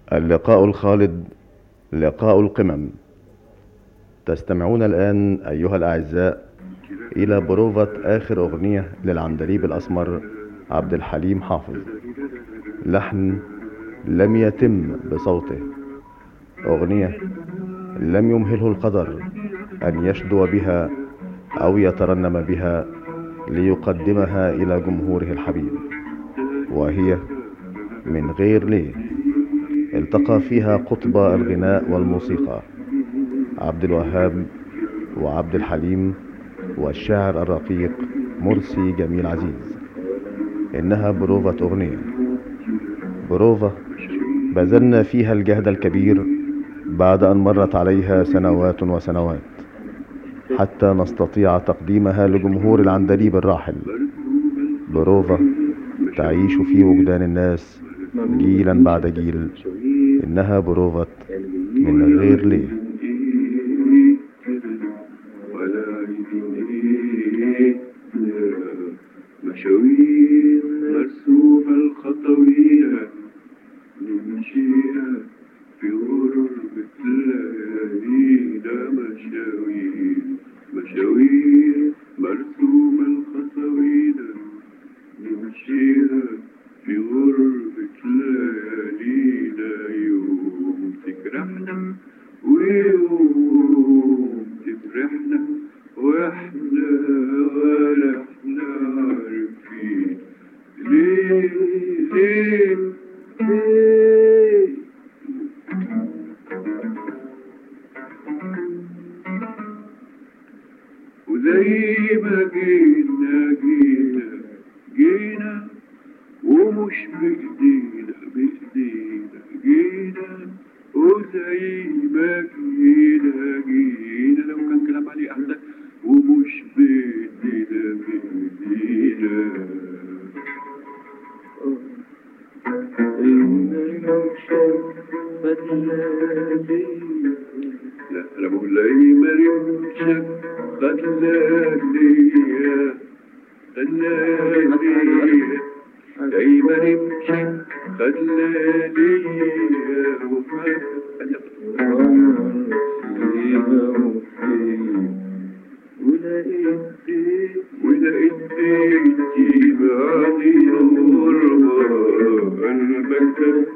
اللقاء الخالد لقاء القمم تستمعون الآن أيها الأعزاء إلى بروفة آخر أغنية للعندليب الأسمر عبد الحليم حافظ لحن لم يتم بصوته أغنية لم يمهله القدر أن يشدو بها أو يترنم بها ليقدمها إلى جمهوره الحبيب وهي من غير ليه التقى فيها قطب الغناء والموسيقى عبد الوهاب وعبد الحليم والشاعر الرقيق مرسي جميل عزيز إنها بروفة أغنية بروفة بذلنا فيها الجهد الكبير بعد أن مرت عليها سنوات وسنوات حتى نستطيع تقديمها لجمهور العندليب الراحل بروفة تعيش في وجدان الناس جيلا بعد جيل إنها بروفة من غير ليه مشاوير مرسومة الخطوية نمشيها في غربة الليالينا مشاوير مشاوير مرسومة الخطوية نمشيها في غربة ليالينا يوم تجرحنا ويوم تفرحنا واحنا ولا احنا عارفين ليه ليه ليه وزي ما جينا جينا جينا ومش بإيدينا بإيدينا جينا وزي ما جينا جينا لو كان كلام علي أحسن ومش بإيدينا بإيدينا لا أنا بقول لها إيه مريم خلالي خلالي دايما امشي خلالي ولقيت بيتي بعد الغربة قلبك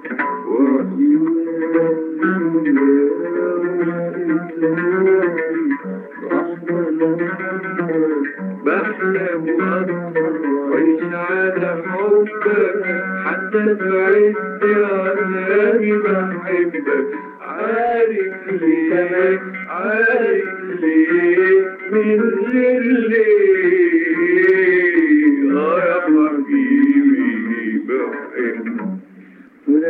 بحلم وعيش على حبك حتى في عز عذابي بحبك عارف ليه عارف ليه من غير ليه اه يا حبيبي بحبك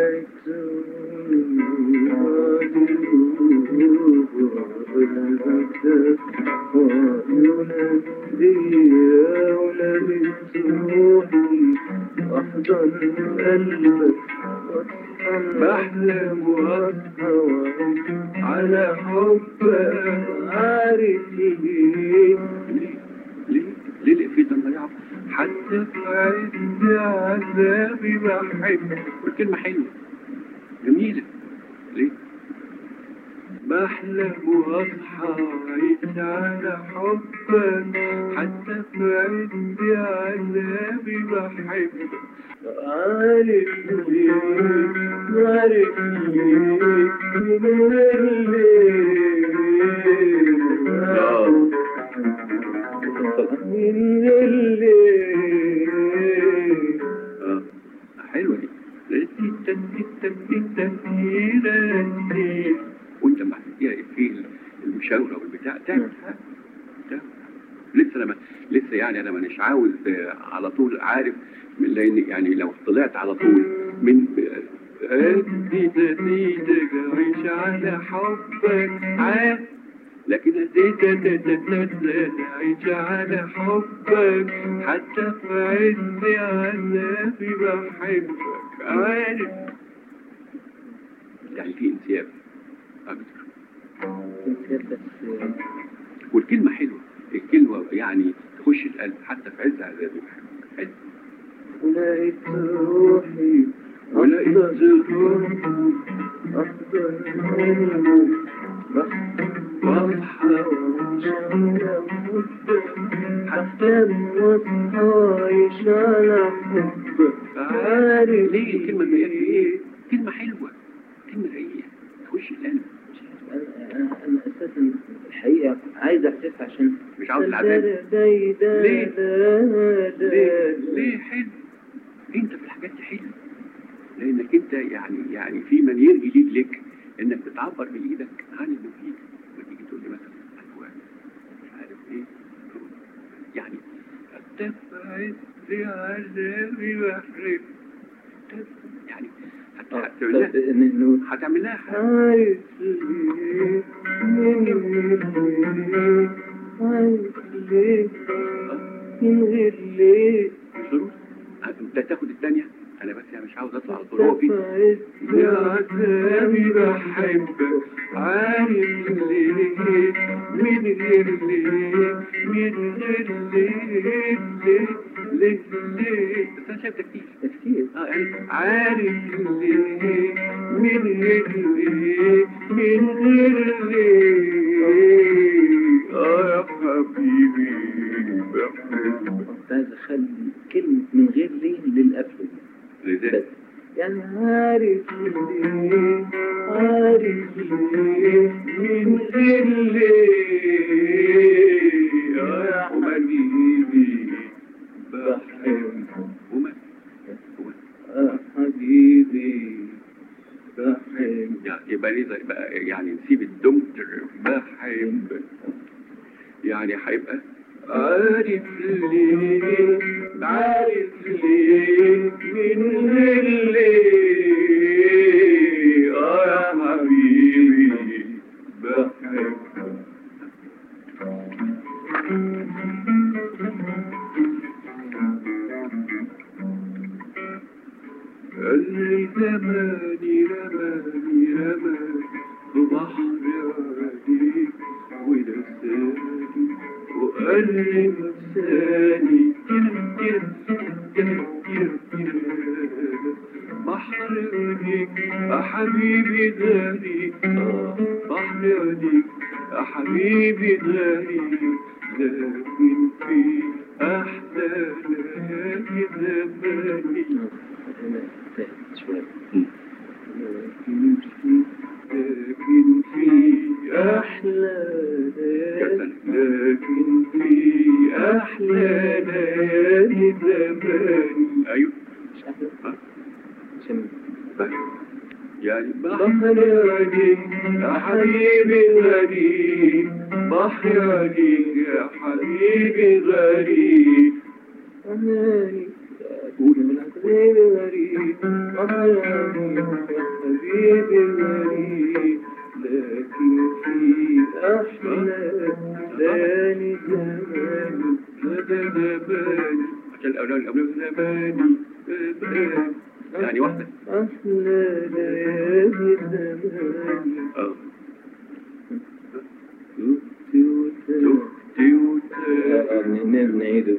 بحلم واصحى على حبك عارف ليه ليه ليه ليه لقيت الضياع حتى في عز عذابي بحبك والكلمة حلوة جميلة ليه؟ بحلم واصحى عيش على حبك حتى في عز عذابي بحبك عارف ليه عارف ليه من الليل من الليل آه. حلوة دي وانت مع فيها في المشاورة والبتاع تعمل تعمل. لسه لما لسه يعني انا مانيش عاوز آه، على طول عارف من لان يعني لو طلعت على طول من ادي نتيجة عيش على حبك عارف لكن ازيد عيش على حبك حتى في عز عذابي بحبك عارف يعني في انسياب اكتر والكلمة حلوة الكلمة يعني تخش القلب حتى في عز عذابي بحبك حلو لقيت روحي ولقيت روحي واصحى وامشي حتى المصحايش على حب عارف ليه الكلمة المية دي ايه؟ كلمة حلوة كلمة رقيقة تخش القلب انا أنا- انا اساسا الحقيقه عايز احذفها عشان مش عاوز العذاب ليه؟ ليه؟ ليه؟ ليه حلو؟ انت في الحاجات دي حلو لانك انت يعني يعني في من يرجي ليك لك انك بتعبر بايدك عن المفيد لما تيجي تقول لي مثلا ايوه مش عارف ايه يعني الدفع عذابي بحرم يعني هت- هتعمل لها انه هتعمل لها حاجه عارف ليه عارف ليه من غير ليه شروط انت تاخد الثانيه انا بس يعني مش عاوز اطلع على طول هو في يا عذابي بحبك عارف ليه من غير ليه من غير ليه ليه ليه ليه بس انا شايف ده كتير كتير اه يعني عارف ليه من غير ليه من غير ليه اه يا حبيبي بحبك كنت عايز اخلي كلمة من غير ليه للقفل لذلك بس يعني عارف ليه عارف ليه من غير ليه اه يا حبيبي بحبك وما وما آه حبيبي بحبك يعني يبقى ليه زي- بقى يعني نسيب الدمتر بحب يعني هيبقى عارف ليه عارف ليه من غير ليه اه يا حبيبي بحبك اللي زماني رماني رماني في بحر عديك ونساني وقال لي انساني بحر عينيك يا حبيبي غالي آه، بحر عينيك يا حبيبي غالي لكن في أحلى ليالي زماني لكن في لكن في أحلى ليالي لكن في أحلى ليالي زماني ايوه مش أحلى ها؟ عشان طيب. يعني بحر عليك يا حبيبي غريب بحر عليك يا حبيبي غريب أماني قول من حبيبي غريب بحر عليك يا حبيبي غريب لكن في أحلى ثاني زماني زماني عشان الاولاد الاولاد زماني زماني يعني واحده أحلى ليالي زماني اه تهتي وتهتي نعيده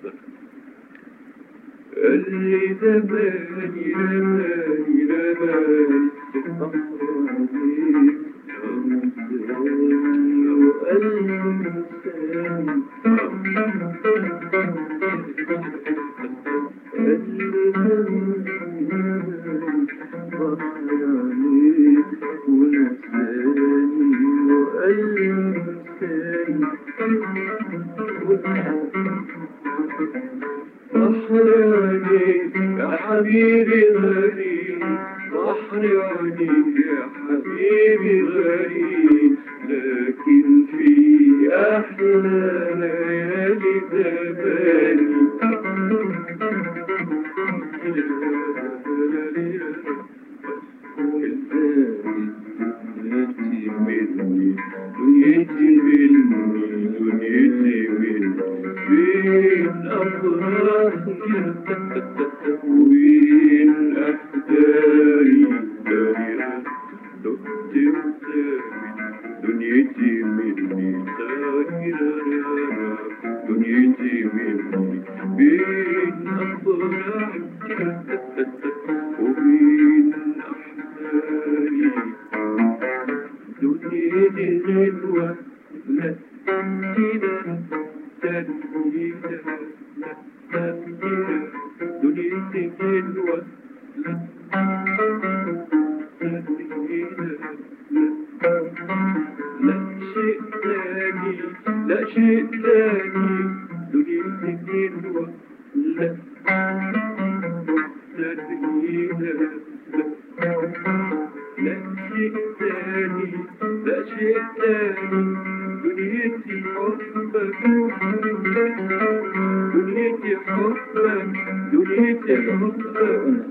اللي زماني رماني رماني أحراني وقلبي يا حبيبي غريب بحر عينيك يا حبيبي غريب لكن في أحلى ليالي زماني دنيتي مني دنيتي مني دنيتي مني بين أفراحي وبين أحزاني دايرة دقت دنيتي مني دايرة دنيتي مني بين أفراحي وبين أحزاني دنيتي غنوة لا تنسينا تنسينا لا تنسينا دنيتي غنوة لا تنسينا لا شيء ثاني لا شيء ثاني دنيتي غنوة لا تنسينا لا شيء ثاني لا شيء ثاني دنيتي حبك دنيتي حبك دنيتي حبك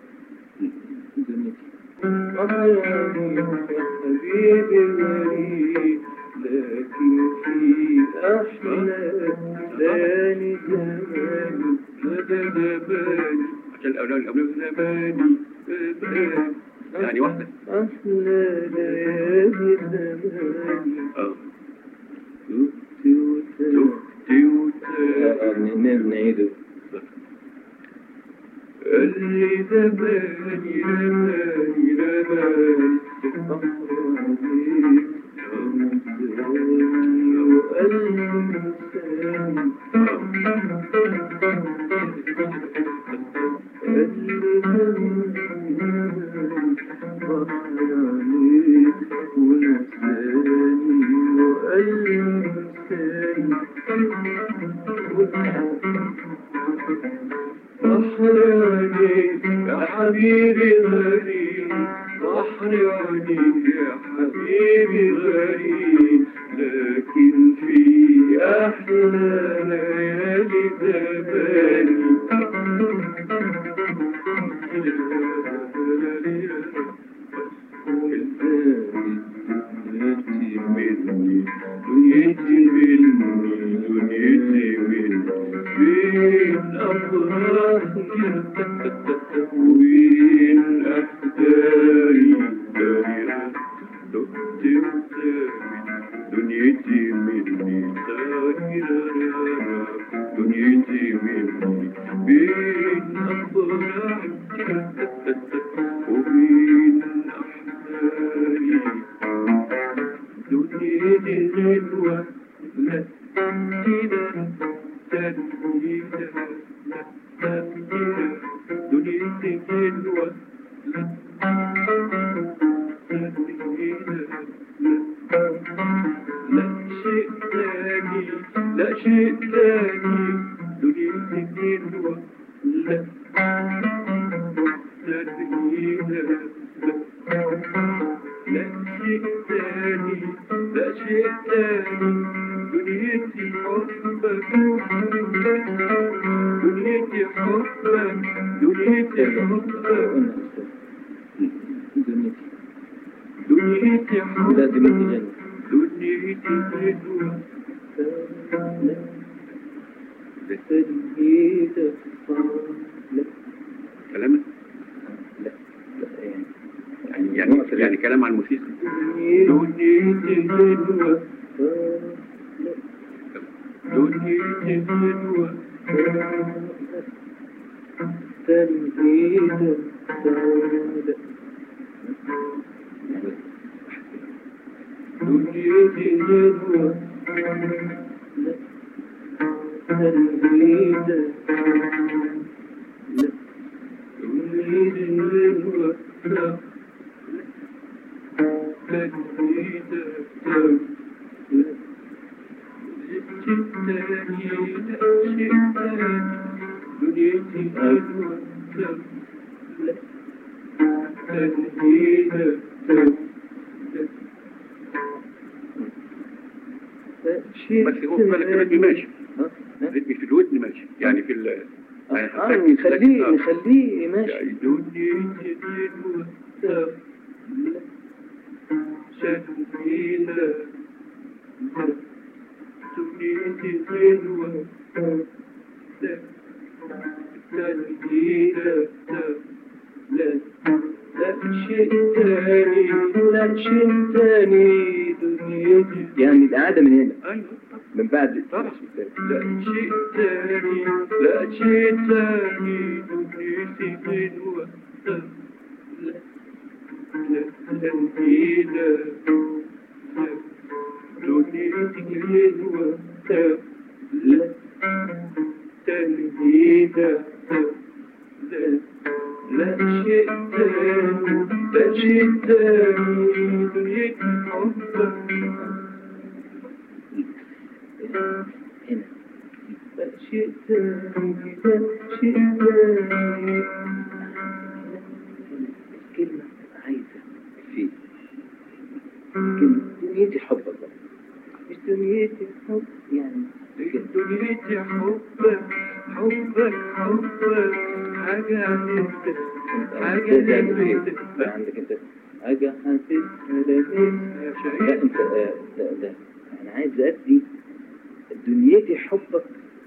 حبيبي غريب لكن في أحلى ثاني زمان هذا زماني عشان الأولاد الأولاد زماني زماني يعني واحدة أحلى ليالي زماني اه تهت وتهت تهت وتهت نعيده اللي زماني رماني رماني بحراني يا حبيبي غريب بحراني يا حبيبي غريب لكن في أحلى ليالي زماني دنيتي مني دنيتي مني دنيتي مني بين أفراحي وبين أحزاني دنيتي مني دنيتي مني بين أفراحي وبين أحزاني دنيتي غنوة لا تنسينا تنسينا لا تنسينا دنيتي غنوة لا تنسينا لا شيء ثاني لا شيء ثاني دنيتي غنوة لا تنسينا لا شيء ثاني لا شيء ثاني دنيتي حبك دنيتي حبك دنيتي حبك دنيتي حبك لازم التجنن دنيتي غنوة تجهيد لا كلامك لا لا يعني يعني يعني, يعني كلام عن الموسيقى دنيتي غنوة دنيتي غنوة تنهيد سوداء دنيتي غنوة تنهيد دنيتي غنوة لا تنهيد لا دنيتي غنوة لا تنهيد بس هو بالك الريتم ماشي الريتم في الودن ماشي يعني في ال يعني اه حضرتك- نخليه آه. نخليه ماشي يعني دنيتي غنوة لا شديدة دنيتي غنوة لا شديدة لا لا شيء تاني لا شيء تاني دنيتي يعني الإعادة من هنا أيوة من بعد طبعا لا شيء تاني لا شيء تاني دنيتي غنوة لا لا تنهيدة غنوة لا تنهيدة لا لا شيء تاني لا شيء تاني دنيا حبك هنا لا شيء تاني لا شيء تاني الكلمة عايزة في كلمة دنيتي حبك بقى مش دنيتي حب يعني كده. دنيتي حبك حبك حبك حاجة عندك حاجة لميتك عندك انت حاجة حاسسها لمسها لا انت آه، لا لا انا عايز ادي دنيتي حبك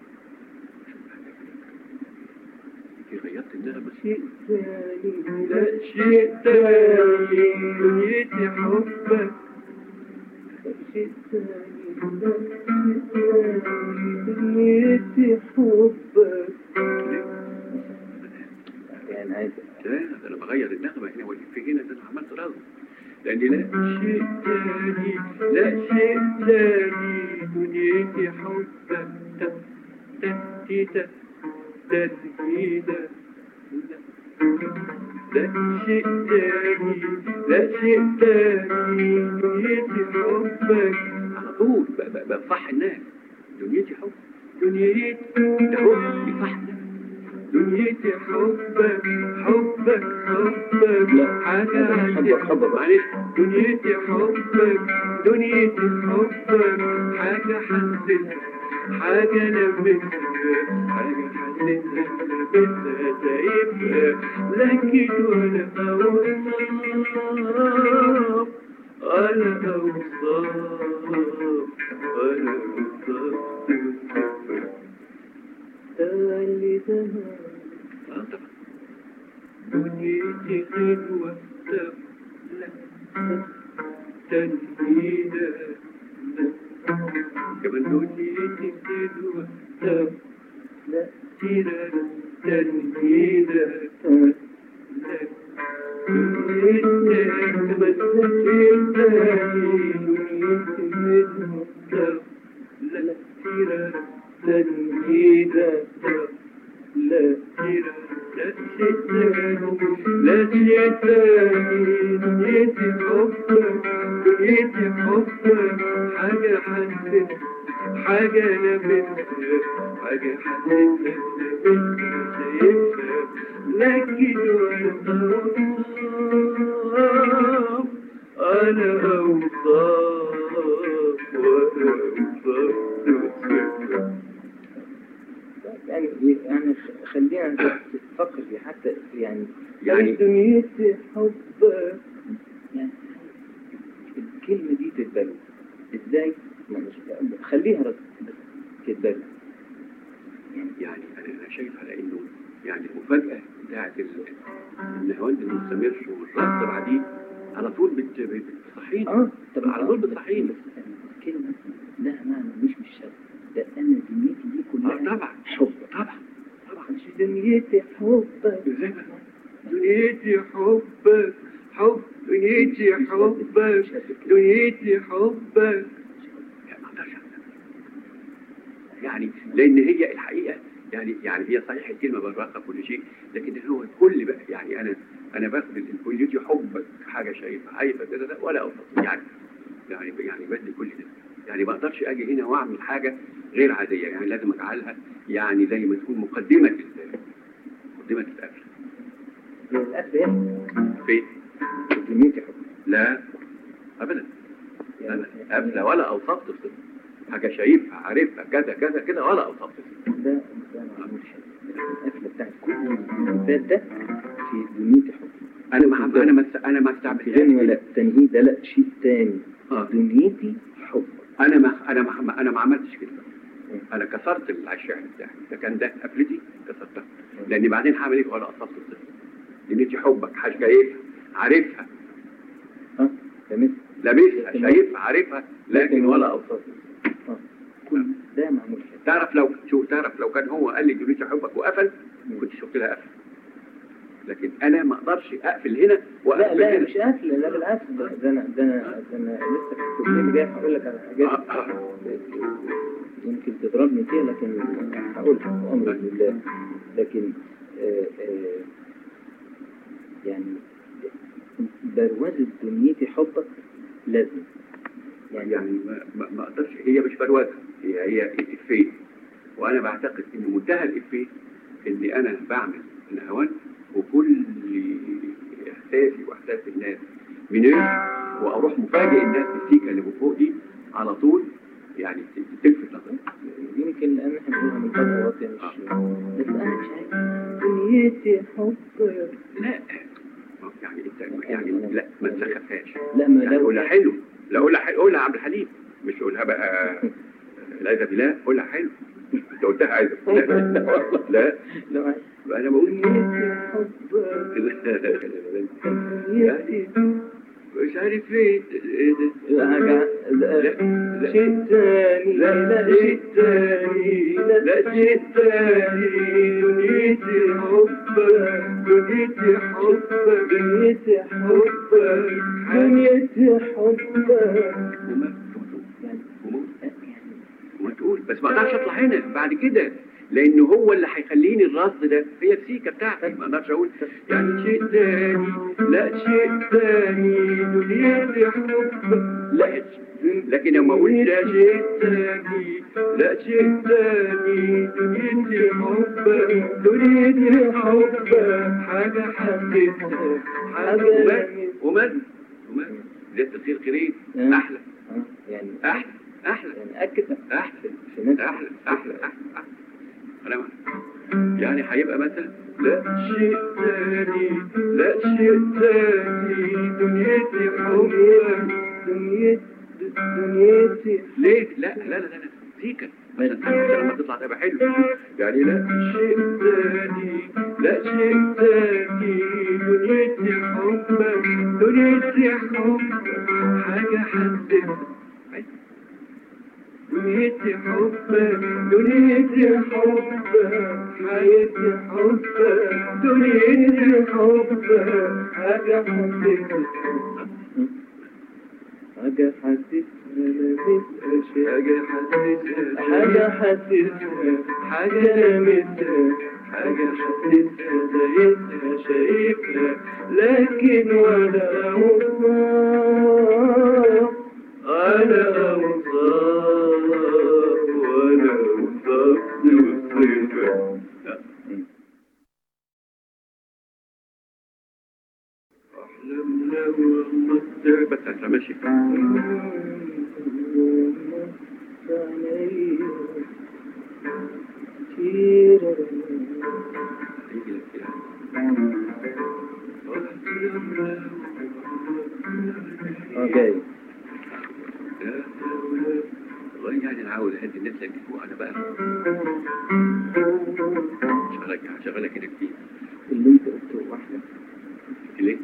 غيرت النغمة شيء ثاني لا شيء تاني دنيتي حبك شيء ثاني لا شيء ثاني دنيتي حبك يعني عايز لا ده انا بغير النغمة هنا والإفيه هنا ده انا عملت رغم لأن لا شيء تاني لا شيء تاني دنيتي حبك تم تم تيتا تزيدا لا شيء تاني لا شيء تاني دنيتي حبك على طول ب- ب- بفصح الناس دنيتي حب دنيتي ده هو بيفصح الناس دنيتي حبك حبك حبك لا، حاجة حبك- عندك حبك. معلش دنيتي حبك دنيتي حبك حاجة حسيتها حاجة لمستها حاجة حسيتها لمستها سايبها لكن ولا أوصاف ولا أوصاف ولا أوصاف اللي ذهب آه طبعا دنيتي غنوة لا تنهيدة لا كمان دنيتي غنوة لا سيرة تنهيدة لا دنيتي كمان دنيتي غنوة لا سيرة تنهيدة لا سيرة لا شتاني لا شتاني دنيتي حبك دنيتي حبك حاجة حسيت حاجة لمستها حاجة حسيت لمستها شايفها لكن وانا أوصاف أنا أوصاف وأنا أوصاف يعني يعني خ- خلينا نفكر في حتى يعني يعني- دنيتي حبك يعني الكلمة دي تتبلى ازاي؟ ما مش خليها رد بس تتبلى يعني يعني انا انا شايف على انه يعني المفاجاه بتاعت ال- النهواند المستمر والرقص بعديه على طول بت- بت- بتصحيني اه طب على طول بتصحيني بس الكلمة لها معنى مش بالشرط ده انا دنيتي دي اه كلها طبعا حب طبعا طبعا مش دنيتي حبك ازاي بقى؟ دنيتي حبك حب دنيتي حبك دنيتي حبك لا ما اقدرش أعمل. يعني لان هي الحقيقه يعني يعني هي صحيح الكلمه بالراقه كل شيء لكن هو الكل بقى يعني انا انا باخد الكليتي حبك حاجه شايفها هايفه كده ده ولا اوصف يعني يعني يعني بدي كل ده يعني ما اقدرش اجي هنا واعمل حاجه غير عاديه يعني لازم اجعلها يعني زي ما تكون مقدمه ال- مقدمه الاكل هي الأكل يعني فين؟ دنيتي حبك لا ابدا يعني انا قافله ولا اوصفت الصفه حاجه شايفها عارفها كذا كذا كذا ولا اوصفت الصفه ده ده معمول حلو القفلة بتاعت كل اللي فات ده في دنيتي حبك انا ما انا ما انا ما في استعملتهاش غنوة لا تنهيد ده لا شيء تاني اه دنيتي حبك انا ما انا ما انا ما عملتش كده انا كسرت الشعر بتاعي ده كان ده قفلتي كسرتها لان بعدين هعمل ايه ولا قصرت الصفه دنيتي حبك حاجه شايفها عارفها ها ده مثل لابسها شايفها عارفها لكن ولا اوصف اه كل ده معمول حلو تعرف لو شو تعرف لو كان هو قال لي دنيتي حبك وقفل كنت شفت لها قفل لكن انا ما اقدرش اقفل هنا لا واقفل لا هنا مش قافل لا بالعكس ده ده انا ده انا ده انا لسه في الكوبليه جاي هقول لك على حاجات آه، آه. يمكن تضربني فيها لكن هقول امر لله لكن آه، آه، يعني بروزة دنيتي حبك لازم يعني يعني ما, ما, ما اقدرش هي مش بروزه هي هي افيه وانا بعتقد ان منتهى الافيه اني انا بعمل نهوان وكل احساسي واحساس الناس من ايه واروح مفاجئ الناس بالسيكه اللي من فوق دي على طول يعني تلفت نظري يمكن لان احنا بنقولها من فتره واطيه مش بس انا مش عارف دنيتي حبك لا يعني انت يعني لا ما تسخفهاش لا ما لا لو قولها حلو لا قولها حلو قولها عبد الحليم مش قولها بقى العياذ بالله قولها حلو انت قلتها عايز لا لا لو عايز انا بقول دنيتي مش عارف ايه إيه ده؟ حبك لا لا شيء تاني لا شيء تاني لا شيء تاني دنيتي حبك دنيتي حبك دنيتي حبك دنيتي حبك وما يعني وما يعني وما تقول بس ما اقدرش اطلع هنا بعد كده لان هو اللي هيخليني الرصد ده هي السيكه بتاعتي ما اقدرش اقول يعني شيء تاني لا شيء تاني دنيتي حبك لا لكن لما اقول لا شيء تاني لا شيء تاني دنيتي حبك دنيتي حبك حاجه حسيتها حاجه ومال ومال ومال زيادة الخير خيرين احلى آه، يعني احلى احلى يعني اكد احلى في نفسك احلى احلى احلى احلى انا معاك. يعني هيبقى مثلا لا شيء تاني لا شيء تاني دنيتي حبك دنيتي دنيتي ليه لا لا لا لا لا سيكا عشان عشان لما تطلع تبقى حلو يعني لا شيء تاني لا شيء تاني دنيتي حبك دنيتي حبك حاجة حسيتها دنيتي حبك دنيتي حبك حياتي حبك دنيتي حبك حاجة حسيتها حاجة حسيتها لمسها حاجة حسيتها حاجة حسيتها حاجة لمستها حاجة حسيتها لقيتها شايفها لكن ولا أوصاف ولا أوصاف ولا أوصاف توصفها أحلم لو غمضت بس أنت ماشي هيجي لك كده اوكي والله يعني انا عاوز اهدي الناس لكن هو انا بقى شغلك شغلك كده كتير اللي انت قلته واحدة ليه؟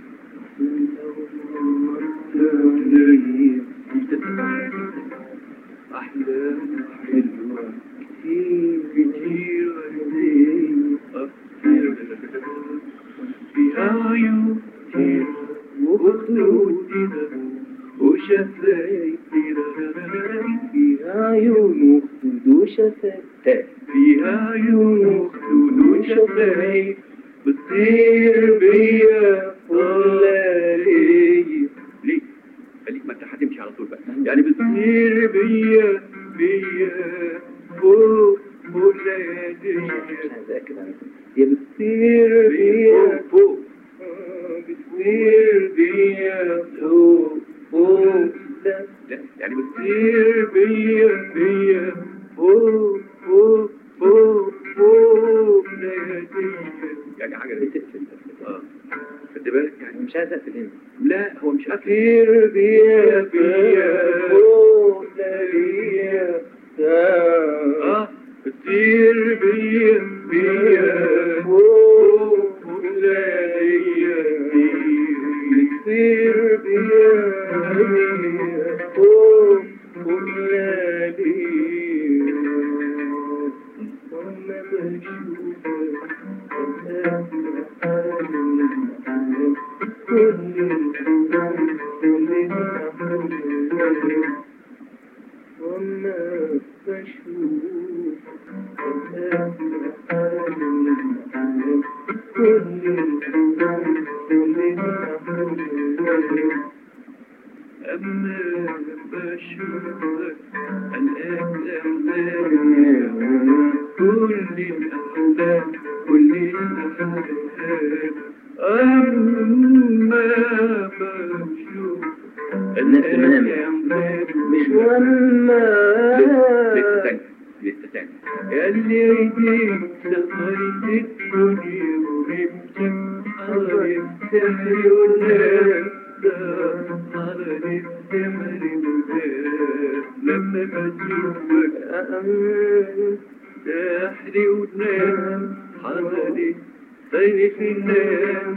أحلام حلوة كتير كتير عندي أكتر فيها عيون كتير وخدود وشفايف فيها عيون وخدود وشفايف فيها عيون وخدود وشفايف بتطير بيا ولا ليه ليه؟ خليك ما انت هتمشي على طول بقى يعني بتطير بيا بيا فوق فوق ليالي مش عايز اكد على كده هي بتطير بيا فوق بتطير بيا فوق فوق لا لا يعني بتطير بيا بيا فوق فوق فوق فوق ليالي يعني حاجه زي كده اه خد بالك يعني مش عايز اقفل هنا لا هو مش قافل بتطير بيا بيا فوق بيا اه بتطير بيا بيا فوق فوق ليالي بتطير بيا بيا فوق فوق ليالي وانا بشوفك الأحلام وما بشوف كل الأحلام كل الأحلام أما بشوفك الأحلام كل الأحلام كل الأحلام أما بشوفك الناس المنام مش وما لسه تاني لسه تاني اللي يديك سهرت الدنيا ورمتك حضرت سحر ونام حضرت سحر ونام لما بشوفك سحر ونام حضرت سيف النام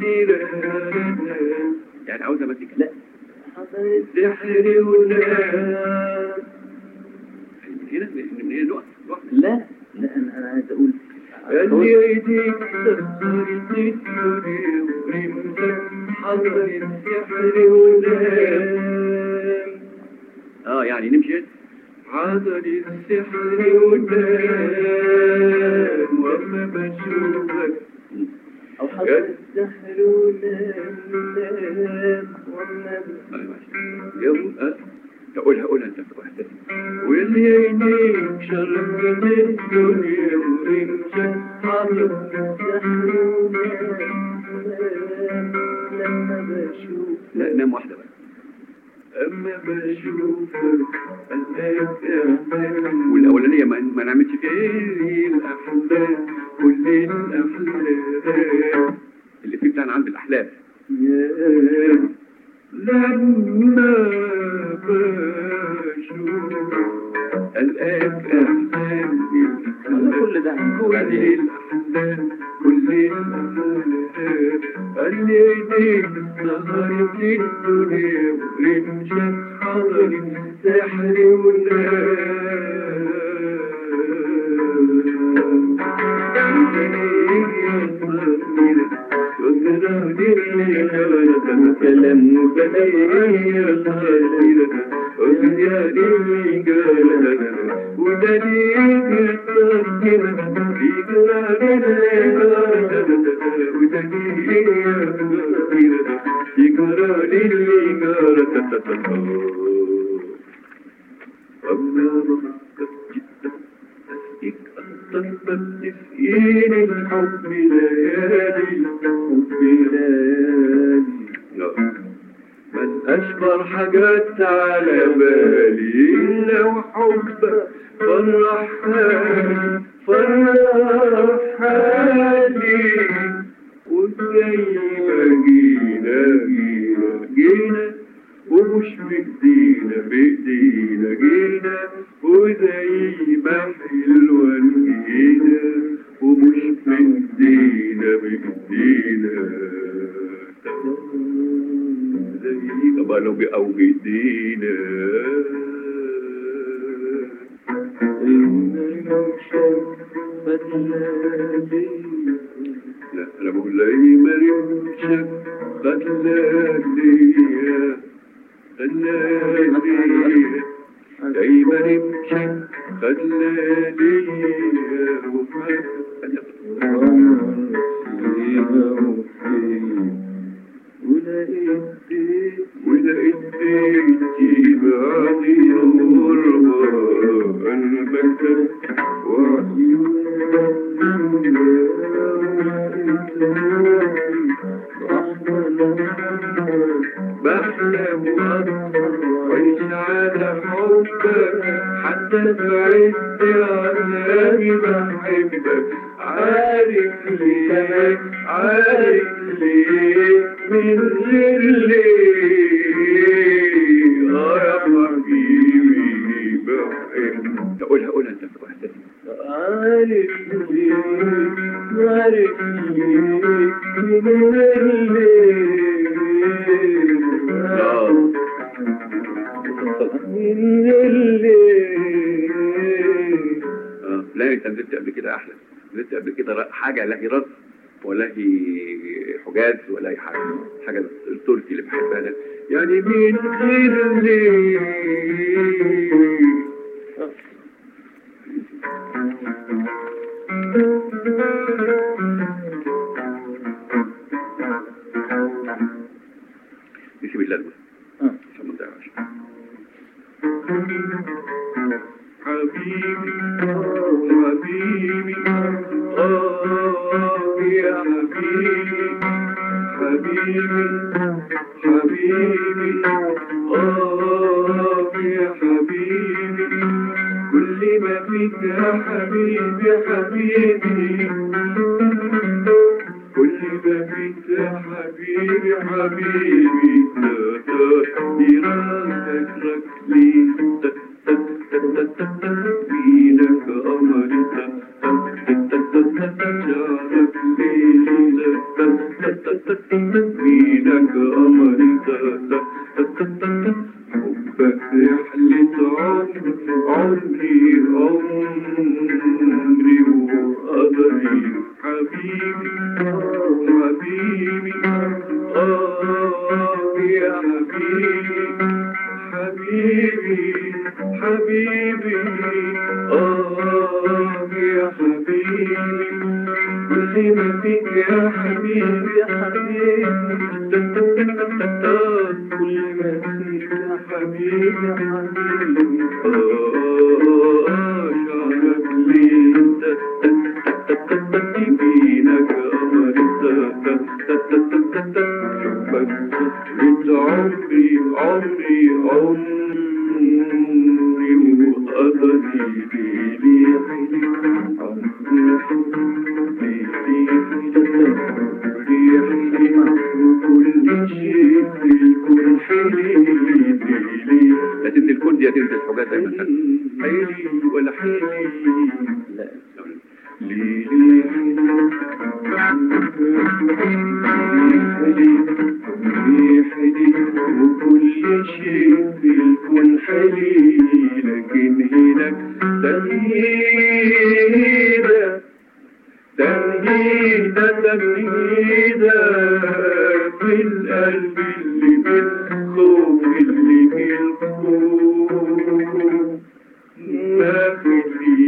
يعني عاوز امسك لا حضرت سحر ونام من هنا من هنا نقف نقف لا لا انا انا عايز اقول اللي يديك سهرت الدنيا ورمتك حضرت سحر ونام اه يعني نمشي حضر السحر ونام وما بشوفك او حضر السحر ونام وما آه، ماشي. يلا آه. قولها قولها انت في واحدة واللي يديك شرقت الدنيا ورمشك حضر السحر ونام لما بشوفك لا نام واحدة بقى أما بشوفك الأحلام والأولانية ما, ما نعملش فيها إيه كل الأحلام كل الأحلام اللي فيه بتاعنا عند الأحلام يا لما بشوف الأحلام كل ده كل الأحلام كل الأحلام اللي يديك سهرت الدنيا ورمشك حضر السحر والنام كلام متغير وزياد قال ودليل يستسكن في قرار ودليل يستسكن في قرار اللي قال جدا أسئك أن تثبت تسئين الحب ليالي حب ليالي من أشبر حاجات على بالي إلا وحبك فرح حالي فرح حالي وزي ما جينا جينا جينا ومش بإيدينا بإيدينا جينا وزي ما حلوة جينا ومش بإيدينا بإيدينا زي ما لو أو بإيدينا لا أنا بقول لي ما رمشك خلاني خلاني دايما امشي خلاني ولقيت بيتي بعدي غربة المكتب بحلم وعيش على حبك حتى بعدت عذابي بحبك عارف ليه عارف ليه من غير ليه اه يا حبيبي بحبك قولها قولها انت في واحدة عارف ليه عارف ليه من غير ليه لا من غير ليه آه. لا انت نزلت قبل كده احلى نزلت قبل كده ر- حاجه لا هي رقص ولا هي حجاز ولا هي حاجه حاجه التركي اللي بحبها ده يعني من غير ليه نسيب اللازمة آه. عشان ما نضيعهاش حبيبي حبيبي آه يا حبيبي حبيبي حبيبي آه يا حبيبي كل ما فيك يا حبيبي حبيبي كل ما فيك يا حبيبي حبيبي تا تا إرادك ركلي تا تا تا تا تا تا بيدك أمري تا تا تا تا تا تا جارك ليلي تا تا تا تا تا بيدك أمري تا تا تا تا تا تا حبك رحلة عمري عمري وقدري حبيبي حبيبي آه يا حبيبي حبيبي حبيبي آه يا حبيبي كل ما فيك يا حبيبي يا حبيبي كل ما فيك يا حبيبي يا حبيبي آه شعرك لي يمينك أمري حبك انت عمري عمري عمري وقدري ليلي وكل شيء في الكون حليلي لا تنسي الكون دي هتنسي الحاجات زي مثلا حيلي ولا حيلي لا ليلي حلي وكل شيء في الكون حلي لكن هناك تمهيدة تمهيدة تمهيدة في القلب اللي بالخوف اللي بالخوف ما في لي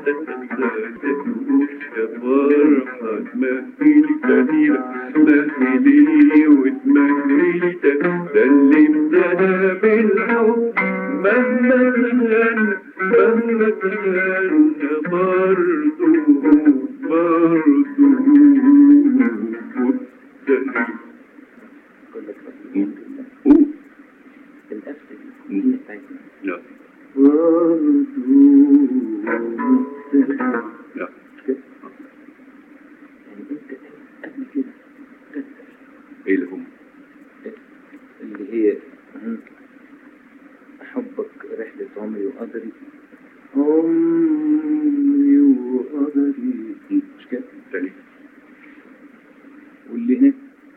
يا فرحة ما في لي كثيرة ما في لي وتمهلي سلمتنا بالحب مهما تغنى مهما تغنى برضو برضو مبتلي أقول لك بس الحمد لله قول القفلة دي هي بتاعتنا لا برضو مبتلى لا يعني انت قبل كده كتر ايه اللي هم اللي هي مم. حبك رحلة عمري وقدري عمري وقدري مش كده تاني واللي هناك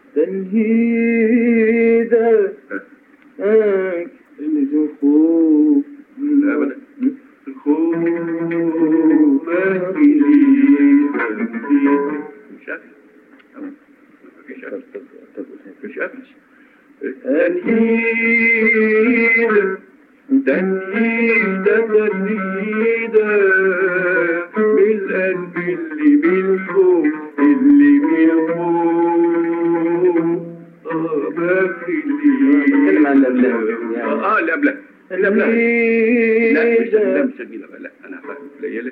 تنهيدة آه، اللي جو خوف لا أبدا. مم. الخوف ما في لي مش قافل مفيش طب قافل طب طب قولها. مش قافل تنهيدة تنهيدة تنهيدة بالقلب اللي بالخوف اللي بالخوف اه ما في لي بتكلم عن الأبلاد يعني. اه الأبلاد الأبلاد لا مش لا مش جميلة بقى لا أنا فاهم قليلة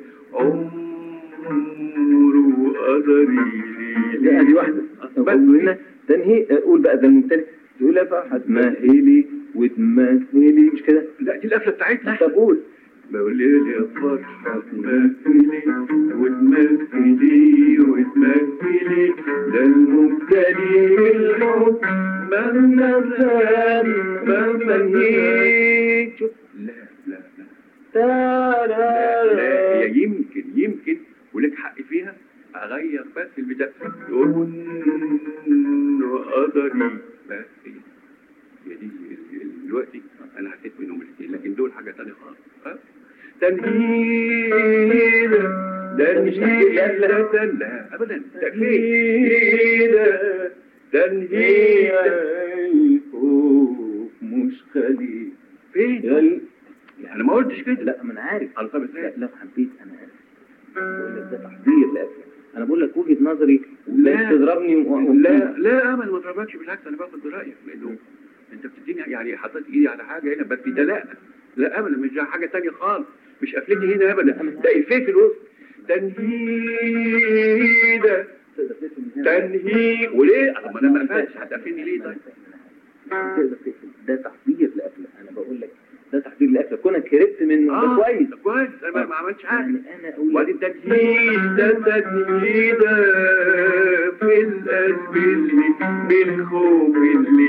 عمر وقدري لا دي واحدة بس. قول هنا تنهي قول بقى ده الممتلك تقول يا فرحة تمهلي وتمهلي مش كده لا دي القفلة بتاعتنا طب قول بقول يا فرحة تمثلي وتمثلي وتمثلي ده المبتلي بالحب مهما كان مهما هيك لا لا لا لا لا هي يمكن يمكن ولك حق فيها اغير بس البتاع تقول قدري بس هي هي دي دلوقتي انا حسيت منهم الاثنين لكن دول حاجه ثانيه خالص ها؟ تنهيدة تنهيدة لا ابدا تنهيدة تنهيدة خلي فين يا انا ما قلتش كده لا ما انا عارف انا طب لا ازاي لو حبيت انا اسف بقول لك ده تحضير لأكلك انا بقول لك وجهة نظري لا. لا تضربني و... و- لا لا امل ما اضربكش بالعكس انا باخد برايك لانه انت بتديني يعني حطيت ايدي على حاجه هنا بس ده لا لا ابدا مش ده حاجه تانية خالص مش قافلني هنا ابدا ده افيه في الوسط تنهيده تقدر تفهم من هنا. تنهيد وليه؟ طب ما انا ما قفلتش هتقفلني ليه طيب؟ تقدر تقفل ده تحضير لأكلك انا بقول لك ده تحضير لأكلك كونك هربت منه ده كويس ده كويس انا ما- ما عملتش حاجه يعني انا اقول وبعدين تجهيز ده تجهيز في القلب اللي بالخوف اللي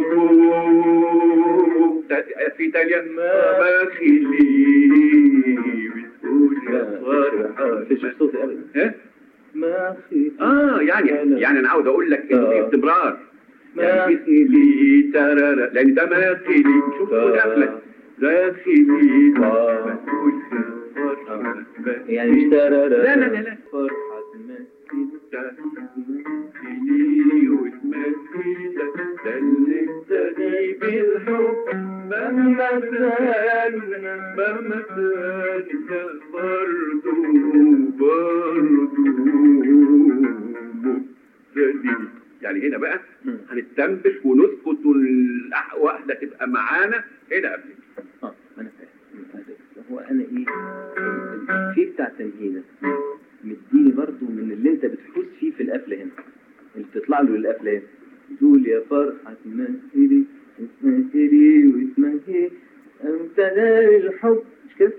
بالخوف تا- في تانية ما خلي بتقول يا فرحة مفيش صوتي ابدا ها؟ ما خي اه يعني يعني انا عاوز اقول لك انه في آه. استمرار ما يعني خلي ترى لان ده ما خلي شوف آه. قفلة ده خلي بتقول يا فرحة يعني مش ترى لا لا لا لا فرحة ما مهما سالنا مهما سالنا برضو برضو مبتدئ يعني هنا بقى هنستنبش ونسكت والواحدة تبقى معانا هنا قبل اه انا فاهم أنا فاهم. هو انا ايه في بتاع تنهيدة مديني برضو من اللي انت بتحوس فيه في القفله هنا اللي بتطلع له للقفله هنا تقول يا فرحة تمثلي تمثلي وتمهي انت غير الحب مش كده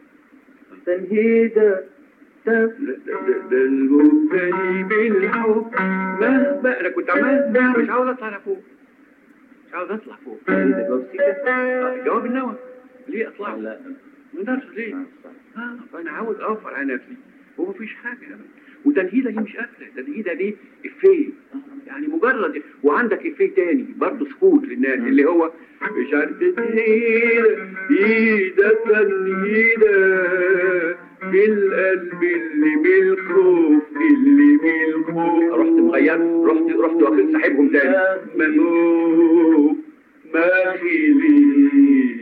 تنهيدة تف- ده ده- ده المبتدئ بالحب مهما انا كنت عمال مش عاوز اطلع لفوق مش عاوز اطلع فوق تنهيدة جواب سيكا جواب النوى ليه اطلع لا ما اقدرش ليه آه، صح. اه فانا عاوز اوفر على نفسي وما فيش حاجه أبدا. وتنهيده دي مش قفله تنهيده دي افيه يعني مجرد وعندك افيه تاني برضه سكوت للناس اللي هو مش عارف تنهيده ايده تنهيده بالقلب اللي بالخوف اللي بالخوف رحت مغير رحت رحت واخد صاحبهم تاني ممنوع ما خلي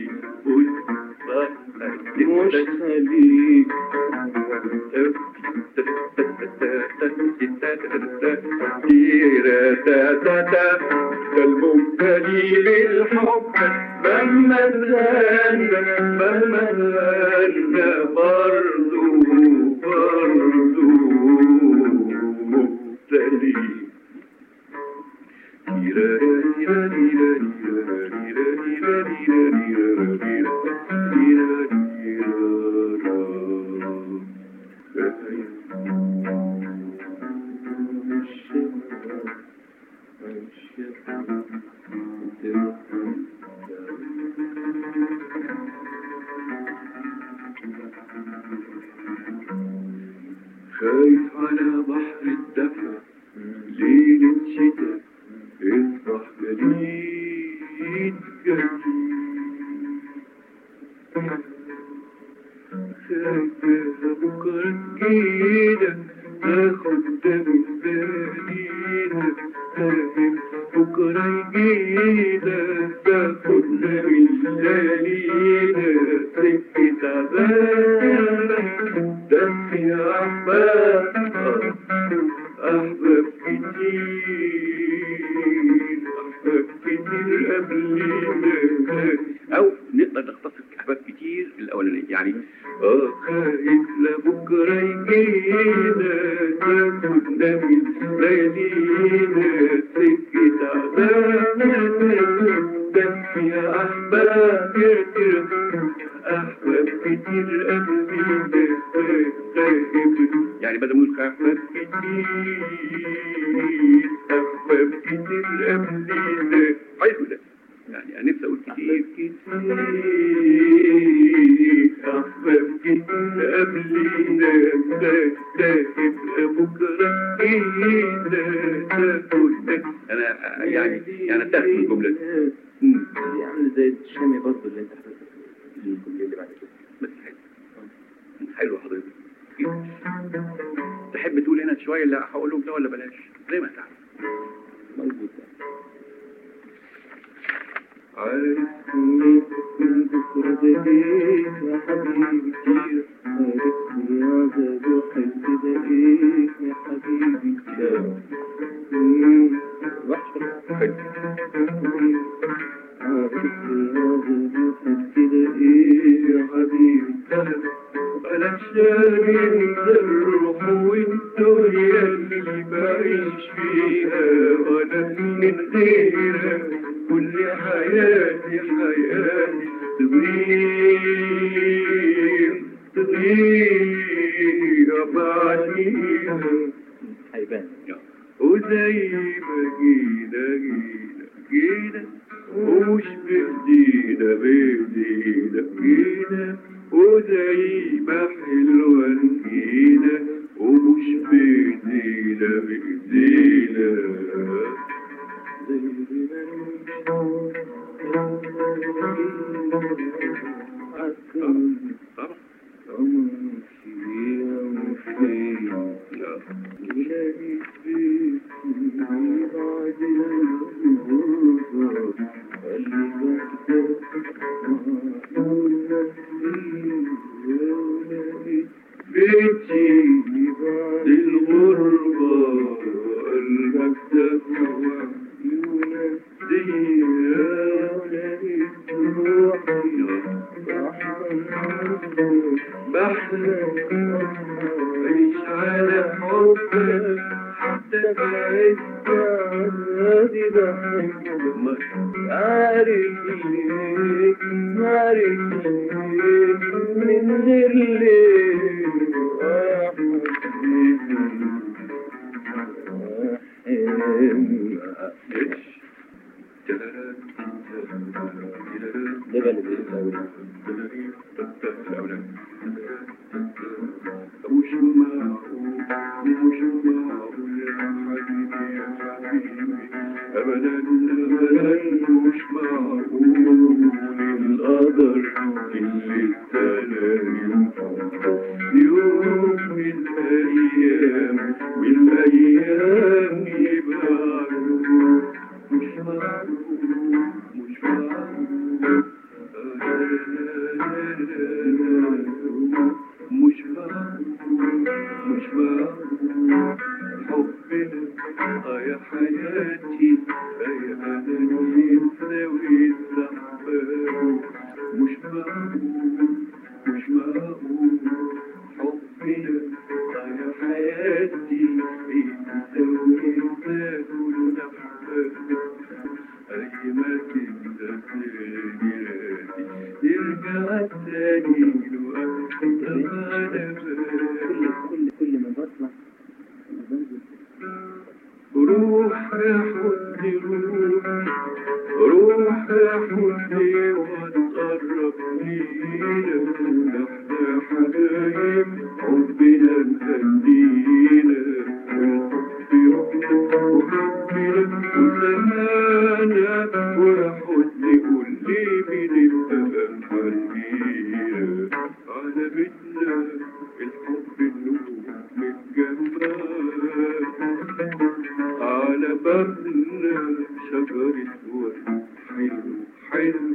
مش خليك المبتلي بالحب مهما زال مهما زال برضو برضو مبتلي خايف على بحر الدفا ليلة شتاء اصبح جديد جديد خايف بكرة جديدة تاخد دم البليدة خايف بكرة جديدة تاخد دم الليلة سكة عذاب دفي أحباب أحباب كتير أحباب كتير قبلنا أو نقدر نختصر أحباب كتير الأولانية يعني آه خايف لبكرة يجينا تاخدنا من ليالينا سكة عذاب دفي أحباب كتير أحباب كتير قبلنا يعني بدل ما نقول أحباب كتير أحباب كتير قبلنا حلو ده يعني أنا نفسي أقول كتير كتير أحباب كتير قبلنا تبقى بكرة إينا تاخدنا أنا يعني يعني أتاخد من الجملة دي مم. دي عامله زي الشامي برضه اللي انت حضرتك الجمله اللي بعد كده بس حلو حلو حضرتك تحب تقول هنا شوية اللي هقول لهم ده ولا بلاش زي ما تعرف موجود عارفني من بكرة دقيق يا حبيبي كتير عارفني عذاب وحب دقيق يا حبيبي كتير وحشة عارفني عذاب وحب دقيق يا حبيبي كتير أنا شاري الروح والدنيا اللي بعيش فيها وأنا من غيرك كل حياتي حياتي تضيع تضيع بعديها هيبان وزي ما جينا جينا جينا ومش بإيدينا بإيدينا جينا وزي ما حلوة جينا ومش بإيدينا بإيدينا زي ما فيها وفيها بيتي الغربة المكتب بحلم عيش على حبك حتى بعيد عادي بحبك عارف ليك عارف ليك من غير ليه ده بقى اللي بيقول مش معقول مش معقول يا حبيبي يا حبيبي أبدا أبدا مش معقول القدر اللي ابتلاني يوم من الأيام من الأيام يبعدوا مش معقول مش معقول مش معقول مش معقول حبنا آه يا حياتي يا أنا نسوي الزحمة مش معقول مش معقول حبنا آه يا حياتي نسوي الزحمة أي ما تبدأ تجري يرجع تاني الوقت أنا كل كل كل ما بطلع بنزل روح يا حزني روح روح يا حزني وتقرب لينا احنا حبايب حبنا مهدينا والحب وحبنا وزمانا ويا حزني قول لي مين ابتدى محنينا على بيتنا الحب النور متجمع على بابنا شجرة ورد حلو حلو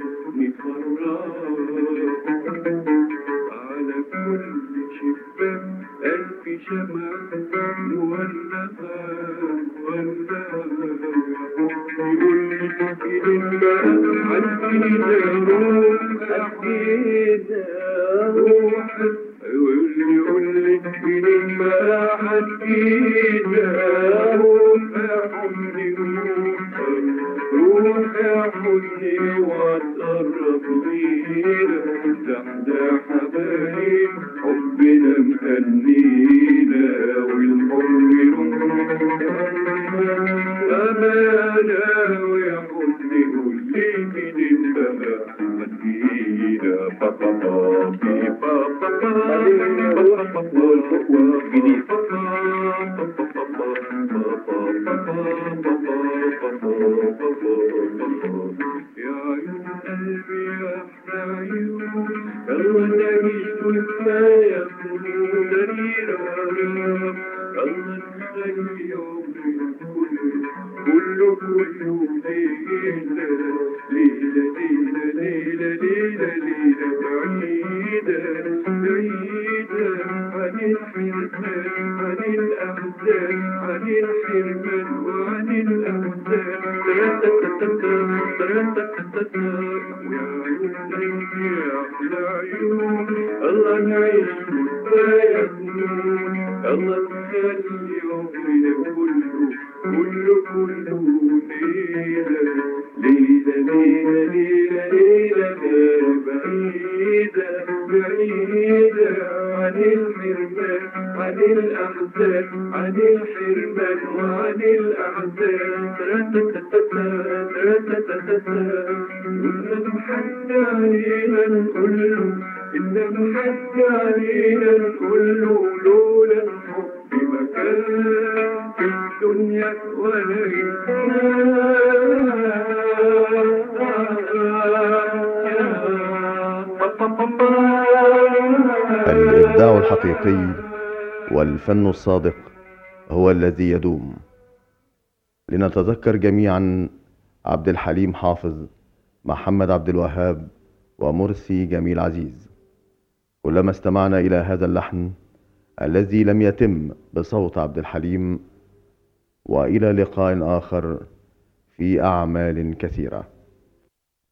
مفرح على كل شباك ألف شمعة مولعة مولعة يقول لي كلمة حديدة روح حديدة روح يقول لي يقول لي كلمة حديدة روح يا حزني روح روح يا حزني وتقرب لينا تحت حبايب حبنا مهنينا والحب أمانة ويا حزني قول لي مين انت هدينا بابا بابي بابا يا عيون قلبي يا احلى عيون يلا نعيش وكفايه كلنا يلا نخلي يومنا كله كله كله ليلة ليلة ليلة ليلة بعيدة بعيدة عن الحرمان عن الأحزان عن الحرمان وعن الأحزان ويا عيون يا أحلى عيون الله نعيش وكفاية ذنوب الله تخلي عمرنا كله كله كله ليلة ليلة ليلة ليلة ليلة بعيدة بعيدة عن الحرمان عن الأحزان عن الحرمان وعن الأحزان وإن محد علينا كله إن محد علينا كله لولا الحب مكان في الدنيا ولا الإبداع الحقيقي والفن الصادق هو الذي يدوم لنتذكر جميعا عبد الحليم حافظ محمد عبد الوهاب ومرسي جميل عزيز كلما استمعنا إلى هذا اللحن الذي لم يتم بصوت عبد الحليم وإلى لقاء آخر في أعمال كثيرة